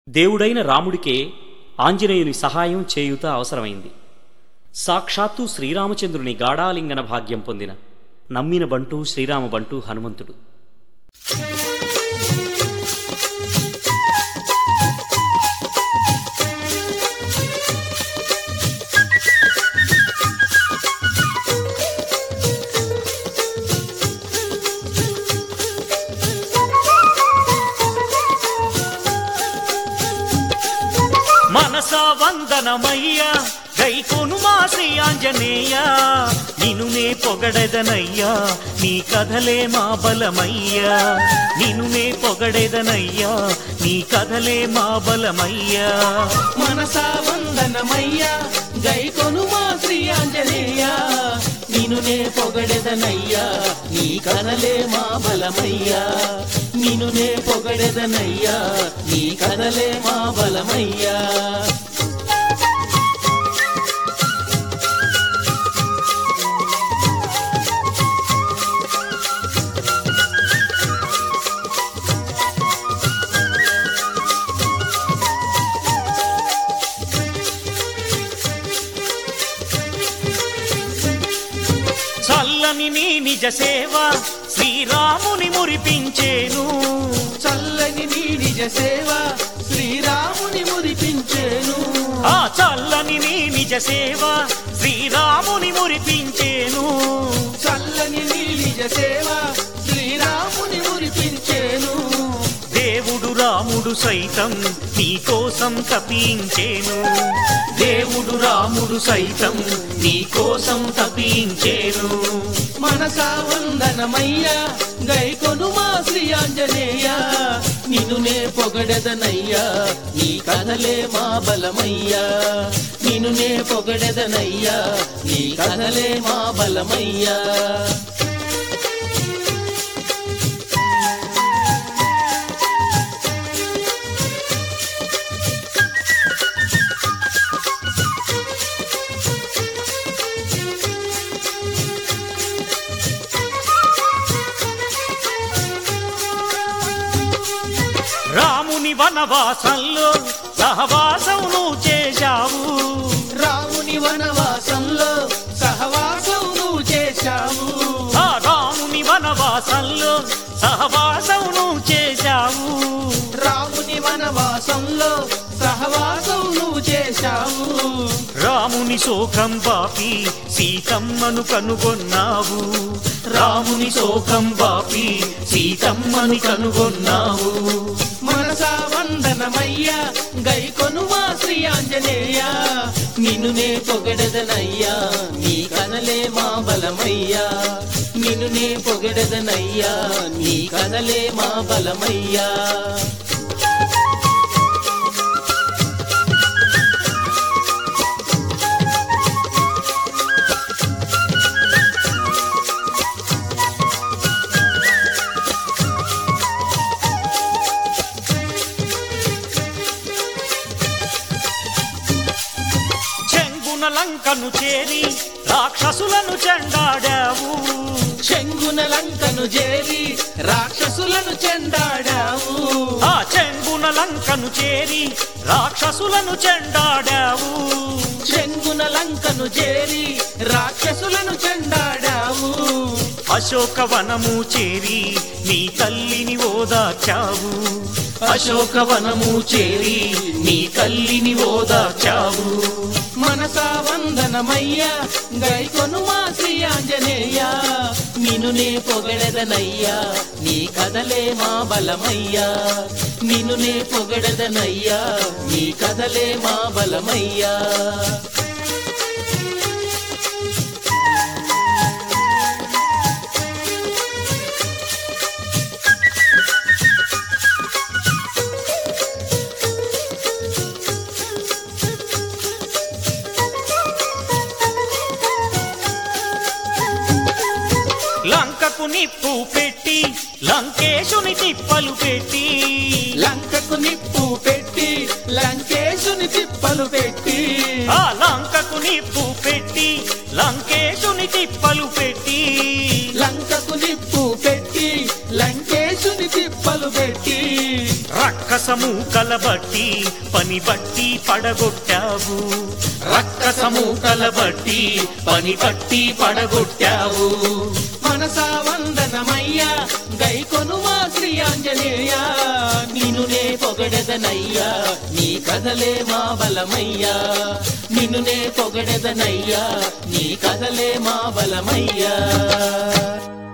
దేవుడైన రాముడికే ఆంజనేయుని సహాయం చేయుత అవసరమైంది సాక్షాత్తు శ్రీరామచంద్రుని గాఢాలింగన భాగ్యం పొందిన నమ్మిన బంటూ శ్రీరామ బంటూ హనుమంతుడు మనసా వందనమయ్యా గైకొను మా శ్రీ ఆంజనేయ నిను నే పొగడెదనయ్యా నీ కథలే మా బలమయ్యా నిను నే పొగడెదనయ్యా నీ కథలే మా బలమయ్యా మనసా వందనమయ్యా గైకొను మా శ్రీ ఆంజనేయ నిను నే పొగడెదనయ్యా నీ కనలే మా బలమయ్యా నిను నే పొగడెదనయ్యా నీ కనలే మా బలమయ్యా చల్లని నీ నిజ సేవ శ్రీరాముని మురిపించేను చల్లని నీ నిజ సేవ శ్రీరాముని మురిపించేను ఆ చల్లని నీ నిజ సేవ శ్రీరాముని మురిపించేను చల్లని నీ నిజ సేవ శ్రీరాముని మురిపించేను దేవుడు రాముడు సైతం నీ కోసం తపించేను దేవుడు రాముడు సైతం నీ కోసం తపించేను మనసా వందనమయ్యా గైకొను మా శ్రీ ఆంజనేయ నిన్ను నే పొగడెదనయ్యా నీ కథలే మా బలమయ్యా నిన్ను నే పొగడెదనయ్యా నీ కథలే మా బలమయ్యా రాముని వనవాసంలో సహవాసం నువ్వు చేశావు రాముని వనవాసంలో సహవాసం నువ్వు చేశావు ఆ రాముని వనవాసంలో సహవాసం నువ్వు చేశావు రాముని వనవాసంలో సహవాసం నువ్వు చేశావు రాముని శోకం బాపి సీతమ్మను కనుగొన్నావు రాముని శోకం బాపి సీతమ్మని కనుగొన్నావు మనసా వందనమయ్యా గైకొను మా శ్రీ ఆంజనేయ నిన్ను నే పొగడదనయ్యా నీ కనలే మా బలమయ్యా నిన్ను నే పొగడదనయ్యా నీ కనలే మా బలమయ్యా చెంగున లంకను చేరి రాక్షసులను చెండాడావు చెంగున లంకను చేరి రాక్షసులను చెండాడావు ఆ చెంగున లంకను చేరి రాక్షసులను చెండాడావు చెంగున లంకను చేరి రాక్షసులను చెండాడావు అశోకవనము చేరి నీ తల్లిని ఓదాచావు అశోకవనము చేరి నీ తల్లిని ఓదాచావు మనసా వందనమయ్యా గైకొను మా శ్రీ ఆంజనేయ నిన్ను నే పొగడదనయ్యా నీ కథలే మా బలమయ్యా నిన్ను నే పొగడదనయ్యా నీ కథలే మా బలమయ్యా లంకకు నిప్పు పెట్టి లంకేశుని తిప్పలు పెట్టి లంకకు నిప్పు పెట్టి లంకేశుని తిప్పలు పెట్టి ఆ లంకకు నిప్పు పెట్టి లంకేశుని తిప్పలు పెట్టి లంకకు నిప్పు పెట్టి లంకేశు లంకేశుని తిప్పలు పెట్టి రక్కసము కలబట్టి పని బట్టి పడగొట్టావు రక్కసము కలబట్టి పని బట్టి పడగొట్టావు మనసా వందనమయ్యా గై కొనుమా శ్రీ ఆంజనేయ నిన్ను నే పొగడెదనయ్యా నీ కథలే మా బలమయ్యా నిన్ను నే పొగడెదనయ్యా నీ కథలే మా బలమయ్యా